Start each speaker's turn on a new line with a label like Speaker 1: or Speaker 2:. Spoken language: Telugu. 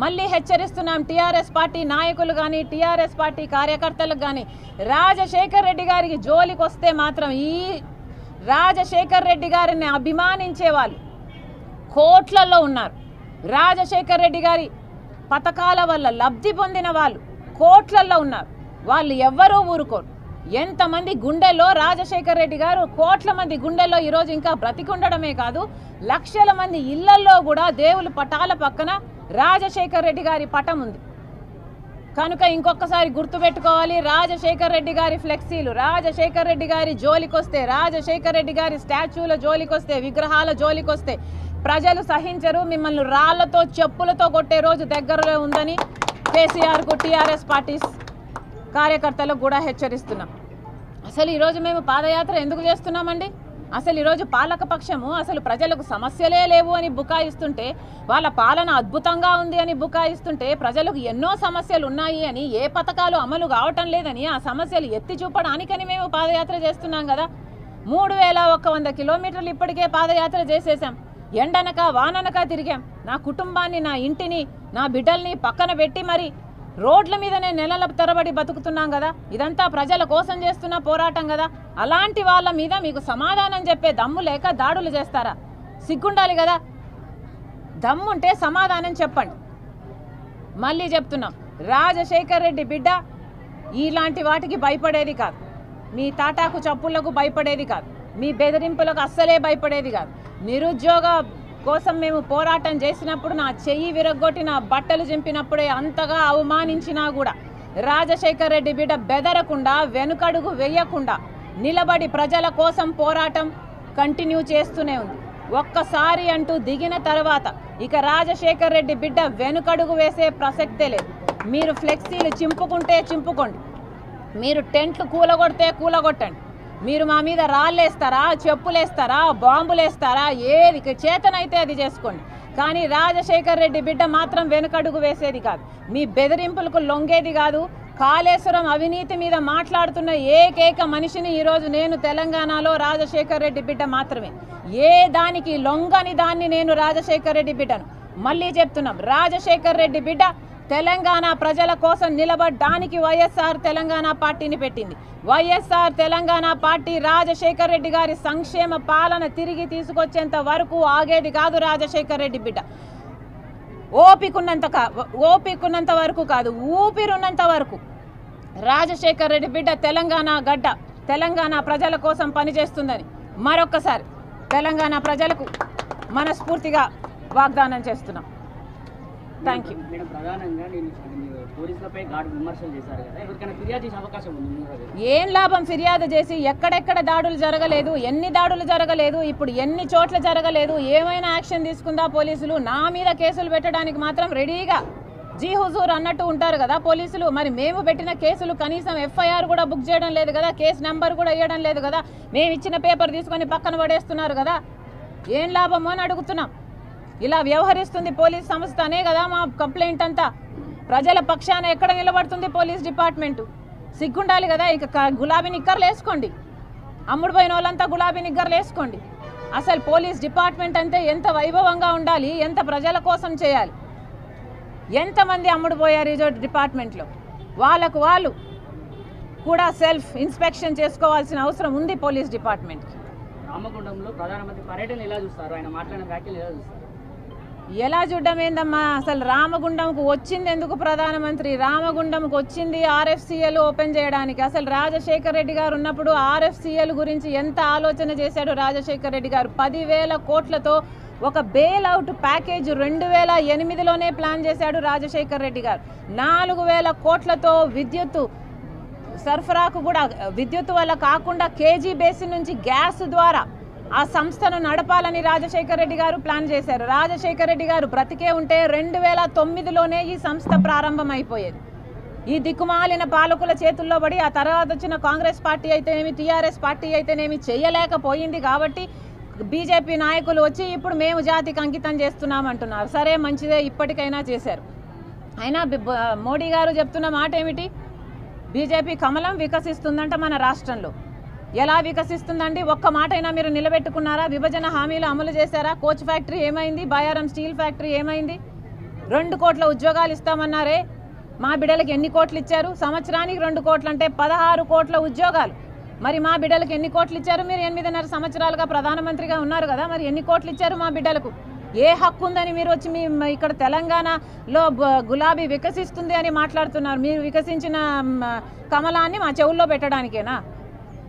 Speaker 1: మళ్ళీ హెచ్చరిస్తున్నాం టీఆర్ఎస్ పార్టీ నాయకులు కానీ టీఆర్ఎస్ పార్టీ కార్యకర్తలకు కానీ రాజశేఖర్ రెడ్డి గారికి జోలికి వస్తే మాత్రం ఈ రాజశేఖర్ రెడ్డి గారిని అభిమానించే వాళ్ళు కోట్లలో ఉన్నారు రాజశేఖర్ రెడ్డి గారి పథకాల వల్ల లబ్ధి పొందిన వాళ్ళు కోట్లలో ఉన్నారు వాళ్ళు ఎవ్వరూ ఊరుకోరు ఎంతమంది గుండెల్లో రాజశేఖర్ రెడ్డి గారు కోట్ల మంది గుండెల్లో ఈరోజు ఇంకా బ్రతికుండడమే కాదు లక్షల మంది ఇళ్లల్లో కూడా దేవుల పటాల పక్కన రాజశేఖర్ రెడ్డి గారి పటం ఉంది కనుక ఇంకొకసారి గుర్తుపెట్టుకోవాలి రాజశేఖర్ రెడ్డి గారి ఫ్లెక్సీలు రాజశేఖర్ రెడ్డి గారి జోలికొస్తే రాజశేఖర్ రెడ్డి గారి స్టాచ్యూల జోలికొస్తే విగ్రహాల జోలికొస్తే ప్రజలు సహించరు మిమ్మల్ని రాళ్లతో చెప్పులతో కొట్టే రోజు దగ్గరలో ఉందని కేసీఆర్కు టీఆర్ఎస్ పార్టీ కార్యకర్తలకు కూడా హెచ్చరిస్తున్నాం అసలు ఈరోజు మేము పాదయాత్ర ఎందుకు చేస్తున్నామండి అసలు ఈరోజు పాలక పక్షము అసలు ప్రజలకు సమస్యలే లేవు అని బుకాయిస్తుంటే వాళ్ళ పాలన అద్భుతంగా ఉంది అని బుకాయిస్తుంటే ప్రజలకు ఎన్నో సమస్యలు ఉన్నాయి అని ఏ పథకాలు అమలు కావటం లేదని ఆ సమస్యలు ఎత్తి చూపడానికని మేము పాదయాత్ర చేస్తున్నాం కదా మూడు వేల ఒక్క వంద కిలోమీటర్లు ఇప్పటికే పాదయాత్ర చేసేసాం ఎండనక వాననక తిరిగాం నా కుటుంబాన్ని నా ఇంటిని నా బిడ్డల్ని పక్కన పెట్టి మరి రోడ్ల మీదనే నెలల తరబడి బతుకుతున్నాం కదా ఇదంతా ప్రజల కోసం చేస్తున్న పోరాటం కదా అలాంటి వాళ్ళ మీద మీకు సమాధానం చెప్పే దమ్ము లేక దాడులు చేస్తారా సిగ్గుండాలి కదా దమ్ముంటే సమాధానం చెప్పండి మళ్ళీ చెప్తున్నాం రాజశేఖర్ రెడ్డి బిడ్డ ఇలాంటి వాటికి భయపడేది కాదు మీ తాటాకు చప్పుళ్లకు భయపడేది కాదు మీ బెదిరింపులకు అస్సలే భయపడేది కాదు నిరుద్యోగ కోసం మేము పోరాటం చేసినప్పుడు నా చెయ్యి విరగొట్టి నా బట్టలు చింపినప్పుడే అంతగా అవమానించినా కూడా రాజశేఖర్ రెడ్డి బిడ్డ బెదరకుండా వెనుకడుగు వేయకుండా నిలబడి ప్రజల కోసం పోరాటం కంటిన్యూ చేస్తూనే ఉంది ఒక్కసారి అంటూ దిగిన తర్వాత ఇక రాజశేఖర్ రెడ్డి బిడ్డ వెనుకడుగు వేసే ప్రసక్తే లేదు మీరు ఫ్లెక్సీలు చింపుకుంటే చింపుకోండి మీరు టెంట్లు కూలగొడితే కూలగొట్టండి మీరు మా మీద రాళ్ళేస్తారా చెప్పులేస్తారా బాంబులేస్తారా ఏది చేతనైతే అది చేసుకోండి కానీ రాజశేఖర్ రెడ్డి బిడ్డ మాత్రం వెనుకడుగు వేసేది కాదు మీ బెదిరింపులకు లొంగేది కాదు కాళేశ్వరం అవినీతి మీద మాట్లాడుతున్న ఏకైక మనిషిని ఈరోజు నేను తెలంగాణలో రాజశేఖర్ రెడ్డి బిడ్డ మాత్రమే ఏ దానికి లొంగని దాన్ని నేను రాజశేఖర్ రెడ్డి బిడ్డను మళ్ళీ చెప్తున్నాం రాజశేఖర్ రెడ్డి బిడ్డ తెలంగాణ ప్రజల కోసం నిలబడ్డానికి వైఎస్ఆర్ తెలంగాణ పార్టీని పెట్టింది వైఎస్ఆర్ తెలంగాణ పార్టీ రాజశేఖర్ రెడ్డి గారి సంక్షేమ పాలన తిరిగి తీసుకొచ్చేంత వరకు ఆగేది కాదు రాజశేఖర్ రెడ్డి బిడ్డ ఓపికన్నంత కా ఓపికన్నంత వరకు కాదు ఊపిరున్నంత వరకు రాజశేఖర్ రెడ్డి బిడ్డ తెలంగాణ గడ్డ తెలంగాణ ప్రజల కోసం పనిచేస్తుందని మరొక్కసారి తెలంగాణ ప్రజలకు మనస్ఫూర్తిగా వాగ్దానం చేస్తున్నాం థ్యాంక్ యూ
Speaker 2: మేడం ప్రధానంగా నేను అంటే మీరు పోలీసులపై ఘాటు విమర్శలు చేశారు కదా ఎవరికైనా ఫిర్యాదు చేసే అవకాశం ఉంది ముందు కదా?
Speaker 1: ఏం లాభం ఫిర్యాదు చేసి ఎక్కడెక్కడ దాడులు జరగలేదు ఎన్ని దాడులు జరగలేదు ఇప్పుడు ఎన్ని చోట్ల జరగలేదు ఏమైనా యాక్షన్ తీసుకుందా పోలీసులు నా మీద కేసులు పెట్టడానికి మాత్రం రెడీగా జీ హుజూర్ అన్నట్టు ఉంటారు కదా పోలీసులు మరి మేము పెట్టిన కేసులు కనీసం ఎఫ్ఐఆర్ కూడా బుక్ చేయడం లేదు కదా కేసు నెంబర్ కూడా ఇవ్వడం లేదు కదా మేము ఇచ్చిన పేపర్ తీసుకొని పక్కన పడేస్తున్నారు కదా ఏం లాభము అని అడుగుతున్నాం ఇలా వ్యవహరిస్తుంది పోలీస్ సంస్థ అనే కదా మా కంప్లైంట్ అంతా ప్రజల పక్షాన ఎక్కడ నిలబడుతుంది పోలీస్ డిపార్ట్మెంటు సిగ్గుండాలి కదా ఇక క- గులాబీ నిక్కర్లు వేసుకోండి అమ్ముడు పోయిన వాళ్ళంతా గులాబీ నిక్కర్లు వేసుకోండి అసలు పోలీస్ డిపార్ట్మెంట్ అంటే ఎంత వైభవంగా ఉండాలి ఎంత ప్రజల కోసం చేయాలి ఎంతమంది అమ్ముడు పోయారు ఈ డిపార్ట్మెంట్లో వాళ్ళకు వాళ్ళు కూడా సెల్ఫ్ ఇన్స్పెక్షన్ చేసుకోవాల్సిన అవసరం ఉంది పోలీస్ డిపార్ట్మెంట్కి
Speaker 2: రామగుండంలో ప్రధానమంత్రి పర్యటన ఎలా చూస్తారు ఆయన మాట్లాడిన వ్యాఖ్యలు ఎలా చూస్తారు
Speaker 1: ఎలా చూడడం ఏందమ్మా అసలు రామగుండంకు వచ్చింది ఎందుకు ప్రధానమంత్రి రామగుండంకు వచ్చింది ఆర్ఎఫ్సిఎల్ ఓపెన్ చేయడానికి అసలు రాజశేఖర్ రెడ్డి గారు ఉన్నప్పుడు ఆర్ఎఫ్సిఎల్ గురించి ఎంత ఆలోచన చేశాడు రాజశేఖర్ రెడ్డి గారు పదివేల కోట్లతో ఒక బెయిల్ అవుట్ ప్యాకేజ్ రెండు వేల ఎనిమిదిలోనే ప్లాన్ చేశాడు రాజశేఖర్ రెడ్డి గారు నాలుగు వేల కోట్లతో విద్యుత్తు సరఫరాకు కూడా విద్యుత్ వల్ల కాకుండా కేజీ బేసిన్ నుంచి గ్యాస్ ద్వారా ఆ సంస్థను నడపాలని రాజశేఖర్ రెడ్డి గారు ప్లాన్ చేశారు రాజశేఖర్ రెడ్డి గారు బ్రతికే ఉంటే రెండు వేల తొమ్మిదిలోనే ఈ సంస్థ ప్రారంభమైపోయేది ఈ దిక్కుమాలిన పాలకుల చేతుల్లో పడి ఆ తర్వాత వచ్చిన కాంగ్రెస్ పార్టీ అయితేనేమి టీఆర్ఎస్ పార్టీ అయితేనేమి చేయలేకపోయింది కాబట్టి బీజేపీ నాయకులు వచ్చి ఇప్పుడు మేము జాతికి అంకితం చేస్తున్నామంటున్నారు సరే మంచిదే ఇప్పటికైనా చేశారు అయినా బి- బ- మోడీ గారు చెప్తున్న మాట ఏమిటి బీజేపీ కమలం వికసిస్తుందంట మన రాష్ట్రంలో ఎలా వికసిస్తుందండి ఒక్క మాట అయినా మీరు నిలబెట్టుకున్నారా విభజన హామీలు అమలు చేశారా కోచ్ ఫ్యాక్టరీ ఏమైంది బయారం స్టీల్ ఫ్యాక్టరీ ఏమైంది రెండు కోట్ల ఉద్యోగాలు ఇస్తామన్నారే మా బిడ్డలకు ఎన్ని కోట్లు ఇచ్చారు సంవత్సరానికి రెండు కోట్లు అంటే పదహారు కోట్ల ఉద్యోగాలు మరి మా బిడ్డలకు ఎన్ని కోట్లు ఇచ్చారు మీరు ఎనిమిదిన్నర సంవత్సరాలుగా ప్రధానమంత్రిగా ఉన్నారు కదా మరి ఎన్ని కోట్లు ఇచ్చారు మా బిడ్డలకు ఏ హక్కు ఉందని మీరు వచ్చి మీ మ- ఇక్కడ తెలంగాణలో బ- గులాబీ వికసిస్తుంది అని మాట్లాడుతున్నారు మీరు వికసించిన మ, కమలాన్ని మా చెవుల్లో పెట్టడానికేనా